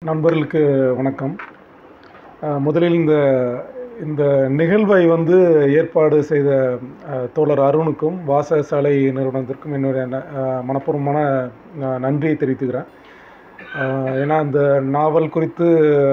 நண்பர்களுக்கு வணக்கம் அஹ், முதலில் இந்த இந்த நிகழ்வை வந்து ஏற்பாடு செய்த அஹ், தோழர் அருணுக்கும் வாசகசாலை நிறுவனத்திற்கும் என்னுடைய ந- அஹ், மனப்பூர்வமான அஹ், நன்றியை தெரிவித்துக்கிறேன் அஹ், ஏன்னா இந்த நாவல் குறித்து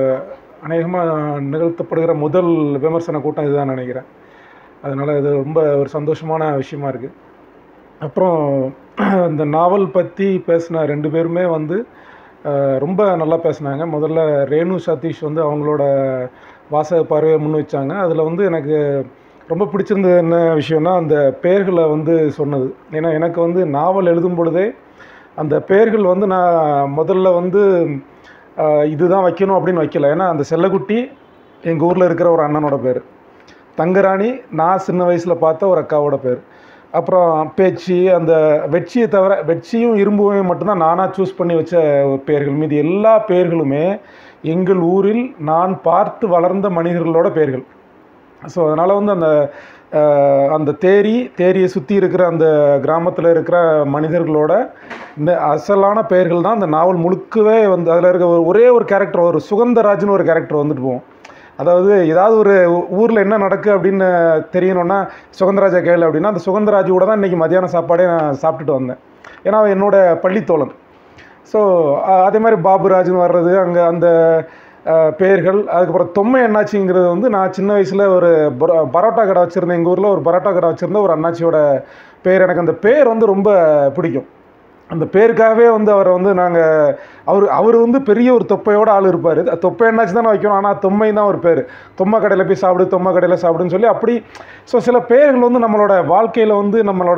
அநேகமாக நிகழ்த்தப்படுகிற முதல் விமர்சன கூட்டம் இதுதான் நினைக்கிறேன் அதனால் இது ரொம்ப ஒரு சந்தோஷமான விஷயமா இருக்குது அப்புறம் இந்த நாவல் பற்றி பேசின ரெண்டு பேருமே வந்து அஹ், ரொம்ப நல்லா பேசினாங்க முதல்ல ரேணு சதீஷ் வந்து அவங்களோட வாசக பார்வையை முன் வச்சாங்க அதில் வந்து எனக்கு ரொம்ப பிடிச்சிருந்தது என்ன விஷயம்னா அந்த பெயர்களை வந்து சொன்னது ஏன்னா எனக்கு வந்து நாவல் எழுதும் பொழுதே அந்த பெயர்கள் வந்து நான் முதல்ல வந்து அஹ், இதுதான் வைக்கணும் அப்படின்னு வைக்கல ஏன்னா அந்த செல்லக்குட்டி எங்கள் ஊரில் இருக்கிற ஒரு அண்ணனோட பேர் தங்கராணி நான் சின்ன வயசில் பார்த்த ஒரு அக்காவோட பேர் அப்புறம் பேச்சு அந்த வெட்சியை தவிர வெட்சியும் இரும்புவையும் மட்டும்தான் நானாக சூஸ் பண்ணி வச்ச பெயர்கள் மீதி எல்லா பெயர்களுமே எங்கள் ஊரில் நான் பார்த்து வளர்ந்த மனிதர்களோட பெயர்கள் ஸோ அதனால் வந்து அந்த அஹ், அந்த தேரி தேரியை சுற்றி இருக்கிற அந்த கிராமத்தில் இருக்கிற மனிதர்களோட இந்த அசலான பெயர்கள் தான் அந்த நாவல் முழுக்கவே வந்து அதில் இருக்க ஒரு- ஒரே ஒரு கேரக்டர் ஒரு சுகந்தராஜ்னு ஒரு கேரக்டர் வந்துட்டு போவோம் அதாவது ஏதாவது ஒரு ஊரில் என்ன நடக்கு அப்படின்னு தெரியணும்னா சுகந்தராஜா கேளு அப்படின்னா அந்த சுகந்தராஜ் கூட தான் இன்றைக்கி மத்தியான சாப்பாடே நான் சாப்பிட்டுட்டு வந்தேன் ஏன்னா அவன் என்னோட பள்ளித்தோழன் ஸோ அதே மாதிரி பாபுராஜ்னு வர்றது அங்கே அந்த அஹ், பெயர்கள் அதுக்கப்புறம் தொம்மை அண்ணாச்சிங்கிறது வந்து நான் சின்ன வயசில் ஒரு பரோ- பரோட்டா கடை வச்சுருந்தேன் எங்கள் ஊரில் ஒரு பரோட்டா கடை வச்சுருந்த ஒரு அண்ணாச்சியோட பேர் எனக்கு அந்த பேர் வந்து ரொம்ப பிடிக்கும் அந்த பேருக்காகவே வந்து அவரை வந்து நாங்கள் அவர் அவர் வந்து பெரிய ஒரு தொப்பையோட ஆள் இருப்பார் தொப்பை என்னாச்சு தானே வைக்கணும் ஆனால் தொம்மை தான் ஒரு பேர் தொம்மை கடையில் போய் சாப்பிடு தொம்மை கடையில் சாப்பிடுன்னு சொல்லி அப்படி ஸோ சில பேர்கள் வந்து நம்மளோட வாழ்க்கையில் வந்து நம்மளோட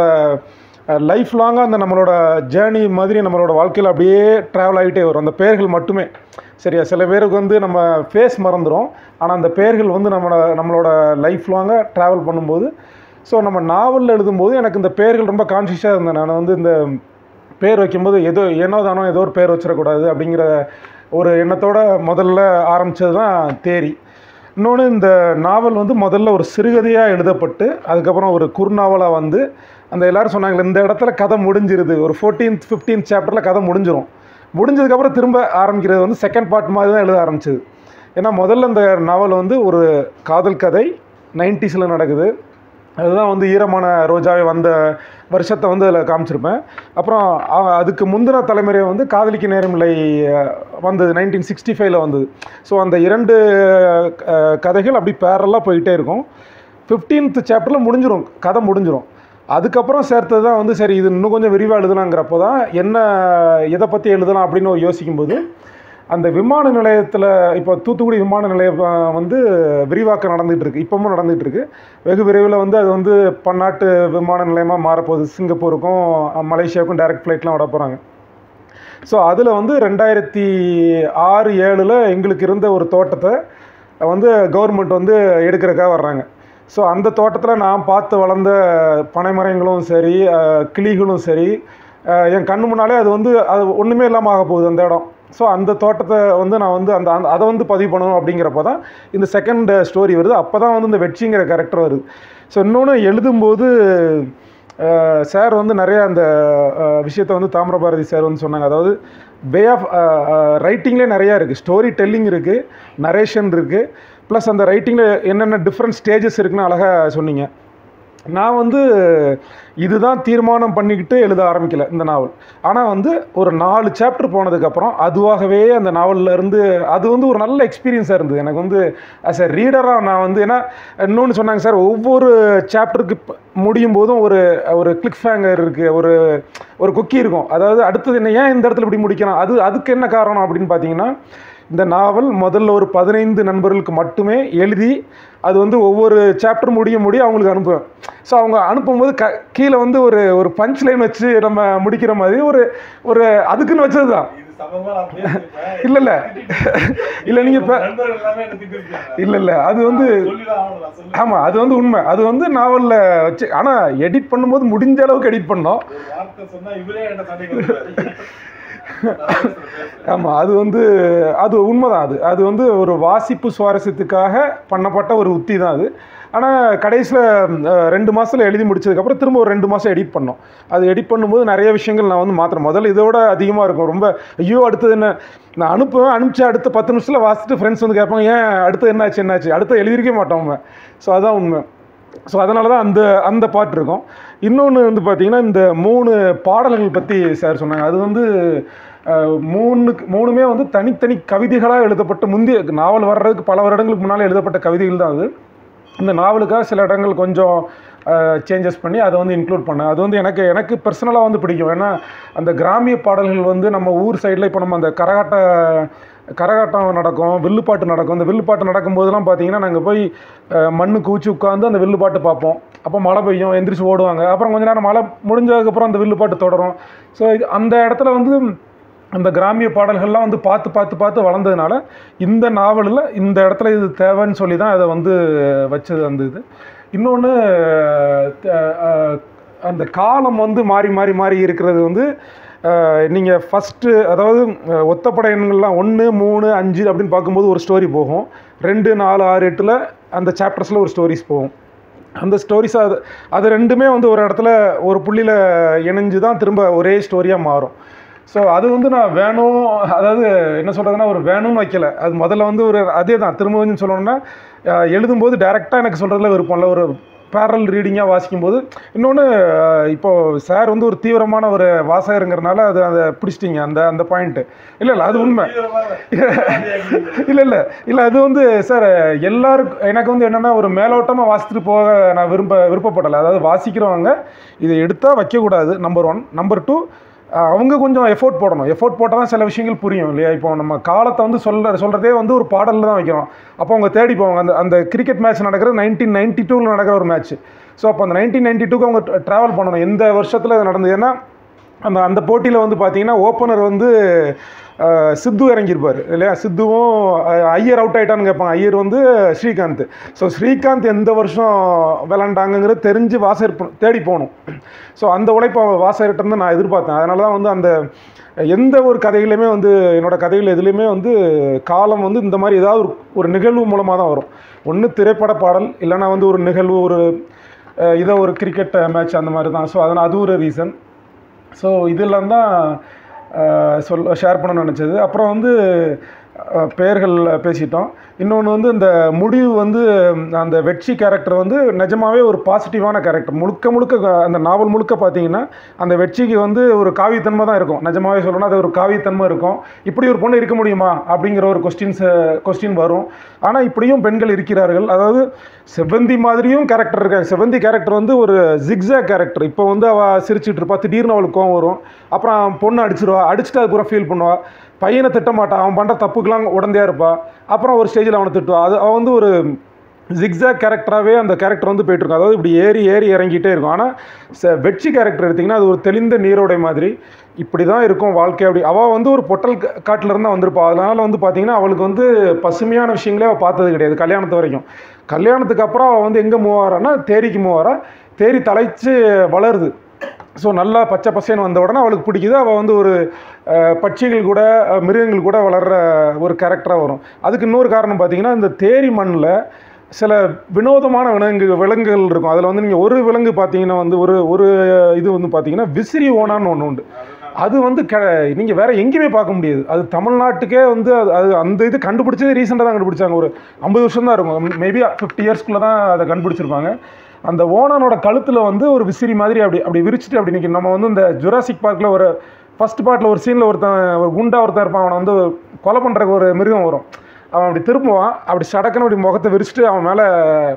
லைஃப் லாங்காக அந்த நம்மளோட ஜேர்னி மாதிரி நம்மளோட வாழ்க்கையில் அப்படியே ட்ராவல் ஆகிட்டே வரும் அந்த பெயர்கள் மட்டுமே சரியா சில பேருக்கு வந்து நம்ம ஃபேஸ் மறந்துடும் ஆனால் அந்த பெயர்கள் வந்து நம்மளோட நம்மளோட லைஃப் லாங்காக ட்ராவல் பண்ணும்போது ஸோ நம்ம நாவலில் எழுதும்போது எனக்கு இந்த பெயர்கள் ரொம்ப கான்ஷியஸாக இருந்தேன் நான் வந்து இந்த பேர் வைக்கும்போது ஏதோ ஏனோ தானோ ஏதோ ஒரு பேர் வச்சிடக்கூடாது அப்படிங்கிற ஒரு எண்ணத்தோட முதல்ல ஆரம்பித்தது தான் தேரி இன்னொன்று இந்த நாவல் வந்து முதல்ல ஒரு சிறுகதையாக எழுதப்பட்டு அதுக்கப்புறம் ஒரு குறுநாவலாக வந்து அந்த எல்லாரும் சொன்னாங்களே இந்த இடத்துல கதை முடிஞ்சிருது ஒரு ஃபோர்டீன்த் ஃபிஃப்டீன்த் சாப்டரில் கதை முடிஞ்சிரும் முடிஞ்சதுக்கப்புறம் திரும்ப ஆரம்பிக்கிறது வந்து செகண்ட் பார்ட் மாதிரி தான் எழுத ஆரம்பிச்சது ஏன்னா முதல்ல இந்த நாவல் வந்து ஒரு காதல் கதை நைன்டிஸில் நடக்குது அதுதான் வந்து ஈரமான ரோஜாவே வந்த வருஷத்தை வந்து அதில் காமிச்சிருப்பேன் அப்புறம் அ- அதுக்கு முந்தின தலைமுறை வந்து காதலிக்க நேரமில்லை அஹ், வந்தது நைன்டீன் சிக்ஸ்டி ஃபைவ்ல வந்தது ஸோ அந்த இரண்டு அஹ், கதைகள் அப்படி பேரலாக போயிட்டே இருக்கும் ஃபிஃப்டீன்த் சாப்டரில் முடிஞ்சிரும் கதை முடிஞ்சிரும் அதுக்கப்புறம் சேர்த்தது தான் வந்து சரி இது இன்னும் கொஞ்சம் விரிவாக எழுதலாங்கிறப்போ தான் என்ன எதை பற்றி எழுதலாம் அப்படின்னு ஒரு யோசிக்கும்போது அந்த விமான நிலையத்தில் இப்போ தூத்துக்குடி விமான நிலையம் அஹ், வந்து விரிவாக்கம் நடந்துகிட்டு இருக்கு இப்பவும் நடந்துகிட்டு இருக்கு வெகு விரைவில் வந்து அது வந்து பன்னாட்டு விமான நிலையமாக மாறப்போகுது சிங்கப்பூருக்கும் அஹ், மலேசியாவுக்கும் டைரக்ட் ஃப்ளைட்லாம் விட போகிறாங்க ஸோ அதில் வந்து ரெண்டாயிரத்தி ஆறு ஏழில் எங்களுக்கு இருந்த ஒரு தோட்டத்தை வந்து கவர்மெண்ட் வந்து எடுக்கிறதுக்காக வர்றாங்க ஸோ அந்த தோட்டத்தில் நான் பார்த்து வளர்ந்த பனைமரங்களும் சரி அஹ், கிளிகளும் சரி அஹ், என் கண்ணு முன்னாலே அது வந்து அது ஒன்றுமே இல்லாமல் ஆக போகுது அந்த இடம் ஸோ அந்த தோட்டத்தை வந்து நான் வந்து அந்த அந்த- அதை வந்து பதிவு பண்ணணும் அப்படிங்கிறப்ப தான் இந்த செகண்ட் ஸ்டோரி வருது அப்போ தான் வந்து இந்த வெற்றிங்கிற கேரக்டர் வருது ஸோ இன்னொன்று எழுதும்போது சார் வந்து நிறைய அந்த அஹ், விஷயத்தை வந்து தாமிரபாரதி சார் வந்து சொன்னாங்க அதாவது வே ஆஃப் ரைட்டிங்லேயே நிறையா இருக்குது ஸ்டோரி டெல்லிங் இருக்குது நரேஷன் இருக்குது ப்ளஸ் அந்த ரைட்டிங்கில் என்னென்ன டிஃப்ரெண்ட் ஸ்டேஜஸ் இருக்குன்னு அழகாக சொன்னீங்க நான் வந்து இதுதான் தீர்மானம் பண்ணிக்கிட்டு எழுத ஆரம்பிக்கல இந்த நாவல் ஆனால் வந்து ஒரு நாலு சாப்டர் போனதுக்கப்புறம் அதுவாகவே அந்த நாவல்ல இருந்து அது வந்து ஒரு நல்ல எக்ஸ்பீரியன்ஸாக இருந்தது எனக்கு வந்து ஆஸ் எ ரீடராக நான் வந்து ஏன்னா இன்னொன்று சொன்னாங்க சார் ஒவ்வொரு சாப்டருக்கு முடியும் போதும் ஒரு ஒரு கிளிக் ஃபேங்கர் இருக்குது ஒரு ஒரு குக்கி இருக்கும் அதாவது அடுத்தது என்ன ஏன் இந்த இடத்துல இப்படி முடிக்கலாம் அது அதுக்கு என்ன காரணம் அப்படின்னு பார்த்தீங்கன்னா இந்த நாவல் முதல்ல ஒரு பதினைந்து நண்பர்களுக்கு மட்டுமே எழுதி அது வந்து ஒவ்வொரு சாப்டர் முடிய முடிய அவங்களுக்கு அனுப்புவேன் ஸோ அவங்க அனுப்பும்போது க கீழே வந்து ஒரு ஒரு பஞ்ச் லைன் வச்சு நம்ம முடிக்கிற மாதிரி ஒரு ஒரு அதுக்குன்னு வச்சது தான் இது சம்பந்தமா நான் பேசியிருப்பேன். இல்ல, இல்ல. இல்ல, நீங்க இப்ப- நண்பர்கள் எல்லாமே என்ன திட்டிருக்காங்க. இல்லை இல்லை அது வந்து சொல்லிதான் ஆகணும், நான் சொல்லுவேன். ஆமாம் அது வந்து உண்மை அது வந்து நாவலில் வச்சு ஆனால் எடிட் பண்ணும்போது முடிஞ்ச அளவுக்கு எடிட் பண்ணோம் ஒரு வார்த்தை சொன்னா இவரே என்கிட்ட சண்டைக்கு வந்துருவாரு. ஆமாம் அது வந்து அது உண்மைதான் அது அது வந்து ஒரு வாசிப்பு சுவாரஸ்யத்துக்காக பண்ணப்பட்ட ஒரு உத்தி தான் அது ஆனால் கடைசியில் ரெண்டு மாதத்தில் எழுதி முடிச்சதுக்கப்புறம் திரும்ப ஒரு ரெண்டு மாதம் எடிட் பண்ணோம் அது எடிட் பண்ணும்போது நிறைய விஷயங்கள் நான் வந்து மாற்றுறேன் முதல்ல இதோட அதிகமாக இருக்கும் ரொம்ப ஐயோ அடுத்தது என்ன நான் அனுப்புவேன் அனுப்பிச்சு அடுத்த பத்து நிமிஷத்தில் வாசிட்டு ஃப்ரெண்ட்ஸ் வந்து கேட்பாங்க ஏன் அடுத்து என்னாச்சு என்னாச்சு அடுத்து எழுதியிருக்கே மாட்டோம் நம்ம ஸோ அதான் உண்மை ஸோ அதனால தான் அந்த அந்த பாட்டு இருக்கும் இன்னொன்று வந்து பார்த்திங்கன்னா இந்த மூணு பாடல்கள் பற்றி சார் சொன்னாங்க அது வந்து அஹ், மூணுக்கு மூணுமே வந்து தனித்தனி கவிதைகளாக எழுதப்பட்ட முந்தைய நாவல் வர்றதுக்கு பல வருடங்களுக்கு முன்னால் எழுதப்பட்ட கவிதைகள் தான் அது இந்த நாவலுக்காக சில இடங்கள் கொஞ்சம் சேஞ்சஸ் பண்ணி அதை வந்து இன்க்ளூட் பண்ணேன் அது வந்து எனக்கு எனக்கு பர்சனலாக வந்து பிடிக்கும் ஏன்னா அந்த கிராமிய பாடல்கள் வந்து நம்ம ஊர் சைடில் இப்போ நம்ம அந்த கரகாட்ட கரகாட்டம் நடக்கும் வில்லுப்பாட்டு நடக்கும் அந்த வில்லுப்பாட்டு நடக்கும்போதெல்லாம் பார்த்தீங்கன்னா நாங்கள் போய் அஹ், மண்ணு கூச்சி உட்காந்து அந்த வில்லுப்பாட்டு பார்ப்போம் அப்போ மழை பெய்யும் எந்திரிச்சு ஓடுவாங்க அப்புறம் கொஞ்ச நேரம் மழை முடிஞ்சதுக்கப்புறம் அந்த வில்லுப்பாட்டு தொடரும் ஸோ இது அந்த இடத்துல வந்து அந்த கிராமிய பாடல்கள்லாம் வந்து பார்த்து பார்த்து பார்த்து வளர்ந்ததுனால இந்த நாவலில் இந்த இடத்துல இது தேவைன்னு சொல்லி தான் அதை வந்து வச்சது அந்த இது இன்னொன்று அந்த காலம் வந்து மாறி மாறி மாறி இருக்கிறது வந்து நீங்கள் ஃபஸ்ட்டு அதாவது அஹ், ஒத்தப்படை எண்கள்லாம் ஒன்று மூணு அஞ்சு அப்படின்னு பார்க்கும்போது ஒரு ஸ்டோரி போகும் ரெண்டு நாலு ஆறு எட்டில் அந்த சாப்டர்ஸில் ஒரு ஸ்டோரிஸ் போகும் அந்த ஸ்டோரிஸ் அது அது ரெண்டுமே வந்து ஒரு இடத்துல ஒரு புள்ளியில் இணைஞ்சு தான் திரும்ப ஒரே ஸ்டோரியாக மாறும் ஸோ அது வந்து நான் வேணும் அதாவது என்ன சொல்கிறதுனா ஒரு வேணும்னு வைக்கல அது முதல்ல வந்து ஒரு அதே தான் திரும்ப கொஞ்சம் சொல்லணும்னா அஹ், எழுதும்போது டேரெக்டாக எனக்கு சொல்கிறதுல விருப்பம் இல்லை ஒரு பேரல் ரீடிங்காக வாசிக்கும்போது இன்னொன்று இப்போது சார் வந்து ஒரு தீவிரமான ஒரு வாசகருங்கிறனால அது அதை பிடிச்சிட்டிங்க அந்த அந்த பாயிண்ட்டு இல்லை இல்லை அது உண்மை இல்லை இல்லை இல்லை அது வந்து சார் எல்லாருக்கும் எனக்கு வந்து என்னென்னா ஒரு மேலோட்டமாக வாசித்துட்டு போக நான் விரும்ப விருப்பப்படலை அதாவது வாசிக்கிறவங்க இதை எடுத்தால் வைக்கக்கூடாது நம்பர் ஒன் நம்பர் டூ அவங்க கொஞ்சம் எஃபோர்ட் போடணும் எஃபோர்ட் போட்டால் தான் சில விஷயங்கள் புரியும் இல்லையா இப்போ நம்ம காலத்தை வந்து சொல்ல சொல்கிறதே வந்து ஒரு பாடலில் தான் வைக்கிறோம் அப்போ அவங்க தேடி போவாங்க அந்த அந்த கிரிக்கெட் மேட்ச் நடக்கிறது நைன்டீன் நைன்டி டூவில் நடக்கிற ஒரு மேட்ச் ஸோ அப்போ அந்த நைன்டீன் நைன்டி டூக்கு அவங்க ட்ராவல் பண்ணணும் எந்த வருஷத்தில் அது நடந்தது ஏன்னா அந்த அந்த போட்டியில் வந்து பார்த்தீங்கன்னா ஓப்பனர் வந்து அஹ், சித்து இறங்கியிருப்பார் இல்லையா சித்துவும் அஹ், ஐயர் அவுட் ஆயிட்டான்னு கேட்பாங்க ஐயர் வந்து ஸ்ரீகாந்த் ஸோ ஸ்ரீகாந்த் எந்த வருஷம் விளாண்டாங்கங்கிறது தெரிஞ்சு வாசகர் ப- தேடி போகணும் ஸோ அந்த உழைப்பை வாசகர்கிட்ட இருந்து நான் எதிர்பார்த்தேன் அதனால தான் வந்து அந்த எந்த ஒரு கதையிலையுமே வந்து என்னோட கதைகள் எதுலேயுமே வந்து காலம் வந்து இந்த மாதிரி ஏதாவது ஒரு ஒரு நிகழ்வு மூலமாக தான் வரும் ஒன்று திரைப்பட பாடல் இல்லைன்னா வந்து ஒரு நிகழ்வு ஒரு அஹ், இதை ஒரு கிரிக்கெட் மேட்ச் அந்த மாதிரி தான் ஸோ அதனால் அது ஒரு ரீசன் ஸோ இதெல்லாம் தான் அஹ், சொல் ஷேர் பண்ண நினச்சது அப்புறம் வந்து அஹ், பெயர்கள் பேசிட்டோம் இன்னொன்று வந்து இந்த முடிவு வந்து ம், அந்த வெட்சி கேரக்டர் வந்து நிஜமாவே ஒரு பாசிட்டிவான கேரக்டர் முழுக்க முழுக்க க- அந்த நாவல் முழுக்க பார்த்தீங்கன்னா அந்த வெட்சிக்கு வந்து ஒரு காவியத்தன்மை தான் இருக்கும் நிஜமாவே சொல்லணும்னா அது ஒரு காவியத்தன்மை இருக்கும் இப்படி ஒரு பொண்ணு இருக்க முடியுமா அப்படிங்கிற ஒரு கொஸ்டின்ஸ் கொஸ்டின் வரும் ஆனால் இப்படியும் பெண்கள் இருக்கிறார்கள் அதாவது செவ்வந்தி மாதிரியும் கேரக்டர் இருக்காங்க செவ்வந்தி கேரக்டர் வந்து ஒரு ஜிக்ஸாக் கேரக்டர் இப்போ வந்து அவள் சிரிச்சிட்டு இருப்பா திடீர்னு அவளுக்கு கோவம் வரும் அப்புறம் பொண்ணு அடிச்சிருவா அடிச்சுட்டு அதுக்கப்புறம் ஃபீல் பண்ணுவா பையனை திட்ட மாட்டான் அவன் பண்ணுற தப்புக்கெல்லாம் உடந்தையாக இருப்பா அப்புறம் ஒரு ஸ்டேஜில் அவனை திட்டுவா அது அவன் வந்து ஒரு ஜிக்ஸாக் கேரக்டராகவே அந்த கேரக்டர் வந்து போயிட்டு இருக்கும் அதாவது இப்படி ஏறி ஏறி இறங்கிட்டே இருக்கும் ஆனால் ச வெட்சி கேரக்டர் எடுத்திங்கன்னா அது ஒரு தெளிந்த நீரோடை மாதிரி இப்படி தான் இருக்கும் வாழ்க்கை அப்படி அவள் வந்து ஒரு பொட்டல் கா- காட்டுல இருந்து தான் வந்திருப்பா அதனால் வந்து பார்த்தீங்கன்னா அவளுக்கு வந்து பசுமையான விஷயங்களே அவள் பார்த்தது கிடையாது கல்யாணத்து வரைக்கும் கல்யாணத்துக்கு அப்புறம் அவள் வந்து எங்கே மூவ் ஆறான்னா தேரிக்கு மூவ் ஆறா தேரி தலைச்சு வளருது ஸோ நல்லா பச்சை பசேன்னு வந்த உடனே அவளுக்கு பிடிக்குது அவள் வந்து ஒரு அஹ், பட்சிகள் கூட அஹ், மிருகங்கள் கூட வளர்கிற ஒரு கேரக்டராக வரும் அதுக்கு இன்னொரு காரணம் பார்த்தீங்கன்னா இந்த தேரி மண்ணில் சில வினோதமான விலங்கு விலங்குகள் இருக்கும் அதில் வந்து நீங்கள் ஒரு விலங்கு பார்த்தீங்கன்னா வந்து ஒரு ஒரு இது வந்து பார்த்தீங்கன்னா விசிறி ஓனான்னு ஒன்று உண்டு அது வந்து க நீங்கள் வேற எங்கேயுமே பார்க்க முடியாது அது தமிழ்நாட்டுக்கே வந்து அது அது அந்த இது கண்டுபிடிச்சது ரீசெண்டாக தான் கண்டுபிடிச்சாங்க ஒரு ஐம்பது வருஷம் தான் இருக்கும் மேபி ஃபிஃப்டி இயர்ஸ்க்குள்ளே தான் அதை கண்டுபிடிச்சிருப்பாங்க அந்த ஓனானோட கழுத்தில் வந்து ஒரு விசிறி மாதிரி அப்படி அப்படி விரிச்சிட்டு அப்படி நிற்கும் நம்ம வந்து இந்த ஜுராசிக் பார்க்கில் ஒரு ஃபர்ஸ்ட் பார்ட்டில் ஒரு சீனில் ஒருத்தன் ஒரு குண்டா ஒருத்தன் இருப்பான் அவனை வந்து கொலை பண்ணுறக்கு ஒரு மிருகம் வரும் அவன் அப்படி திரும்புவான் அப்படி சடக்குன்னு அப்படி முகத்தை விரிச்சிட்டு அவன் மேலே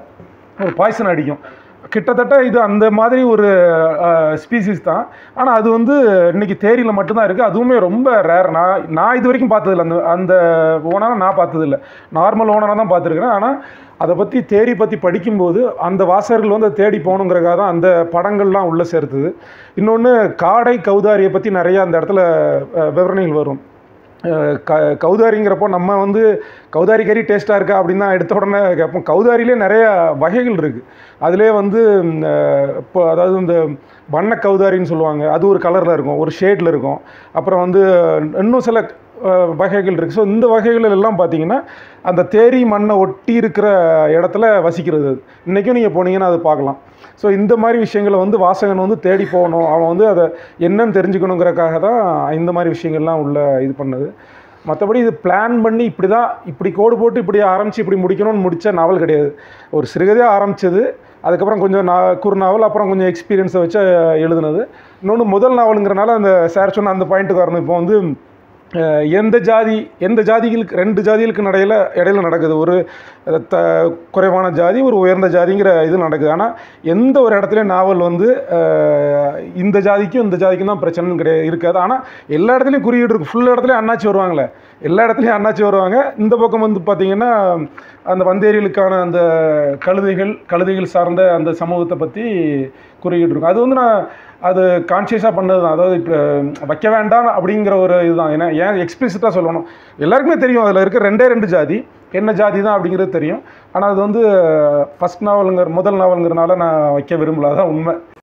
ஒரு பாய்சன் அடிக்கும் கிட்டத்தட்ட இது அந்த மாதிரி ஒரு ஸ்பீசிஸ் தான் ஆனால் அது வந்து இன்னைக்கு தேரியில் மட்டும்தான் இருக்குது அதுவுமே ரொம்ப ரேர் நான் நான் இது வரைக்கும் பார்த்ததில்ல அந்த அந்த ஓனரை நான் பார்த்ததில்ல நார்மல் ஓனராக தான் பார்த்துருக்குறேன் ஆனால் அதை பற்றி தேரி பற்றி படிக்கும்போது அந்த வாசகர்கள் வந்து அதை தேடி போகணுங்கிறக்காக தான் அந்த படங்கள்லாம் உள்ளே சேர்த்துது இன்னொன்று காடை கௌதாரியை பற்றி நிறையா அந்த இடத்துல அஹ், விவரணைகள் வரும் அஹ் க கௌதாரிங்கிறப்போ நம்ம வந்து கௌதாரி கறி டேஸ்ட்டாக இருக்கா அப்படின்னு தான் எடுத்த உடனே கேட்போம் கௌதாரிலே நிறைய வகைகள் இருக்குது அதிலே வந்து ம், அஹ், இப்போ அதாவது இந்த வண்ண கௌதாரின்னு சொல்லுவாங்க அது ஒரு கலரில் இருக்கும் ஒரு ஷேடில் இருக்கும் அப்புறம் வந்து இன்னும் சில அஹ், வகைகள் இருக்குது ஸோ இந்த வகைகள் எல்லாம் பார்த்தீங்கன்னா அந்த தேரி மண்ணை ஒட்டி இருக்கிற இடத்துல வசிக்கிறது அது இன்றைக்கும் நீங்கள் போனீங்கன்னா அதை பார்க்கலாம் ஸோ இந்த மாதிரி விஷயங்களை வந்து வாசகன் வந்து தேடி போகணும் அவன் வந்து அதை என்னன்னு தெரிஞ்சுக்கணுங்கிறக்காக தான் இந்த மாதிரி விஷயங்கள்லாம் உள்ள இது பண்ணது மற்றபடி இது பிளான் பண்ணி இப்படி தான் இப்படி கோடு போட்டு இப்படி ஆரம்பித்து இப்படி முடிக்கணும்னு முடித்த நாவல் கிடையாது ஒரு சிறுகதையாக ஆரம்பித்தது அதுக்கப்புறம் கொஞ்சம் நா குறுநாவல் அப்புறம் கொஞ்சம் எக்ஸ்பீரியன்ஸை வச்சு எழுதுனது இன்னொன்று முதல் நாவலுங்கிறனால அந்த சார் சொன்ன அந்த பாயிண்ட்டுக்கு வரணும் இப்போ வந்து அஹ், எந்த ஜாதி எந்த ஜாதிகளுக்கு ரெண்டு ஜாதிகளுக்கு இடையில இடையில நடக்குது ஒரு அஹ், த குறைவான ஜாதி ஒரு உயர்ந்த ஜாதிங்கிற இது நடக்குது ஆனால் எந்த ஒரு இடத்துலையும் நாவல் வந்து அஹ், இந்த ஜாதிக்கும் இந்த ஜாதிக்கும் தான் பிரச்சனைன்னு கிடையாது இருக்காது ஆனால் எல்லா இடத்துலையும் குறியீடு இருக்கும் ஃபுல் இடத்துலையும் அண்ணாச்சி வருவாங்களே எல்லா இடத்துலையும் அண்ணாச்சி வருவாங்க இந்த பக்கம் வந்து பார்த்திங்கன்னா அந்த வந்தேரிகளுக்கான அந்த கழுதைகள் கழுதைகள் சார்ந்த அந்த சமூகத்தை பற்றி குறியீடு இருக்கும் அது வந்து நான் அது கான்ஷியஸாக பண்ணது தான் அதாவது இப்போ வைக்க வேண்டாம் அப்படிங்கிற ஒரு இதுதான் ஏன்னா ஏன் எக்ஸ்பிளிசிட்டாக சொல்லணும் எல்லாருக்குமே தெரியும் அதில் இருக்க ரெண்டே ரெண்டு ஜாதி என்ன ஜாதி தான் அப்படிங்கிறது தெரியும் ஆனால் அது வந்து ஃபஸ்ட் நாவலுங்கிற முதல் நாவலுங்கிறனால நான் வைக்க விரும்பல அதான் உண்மை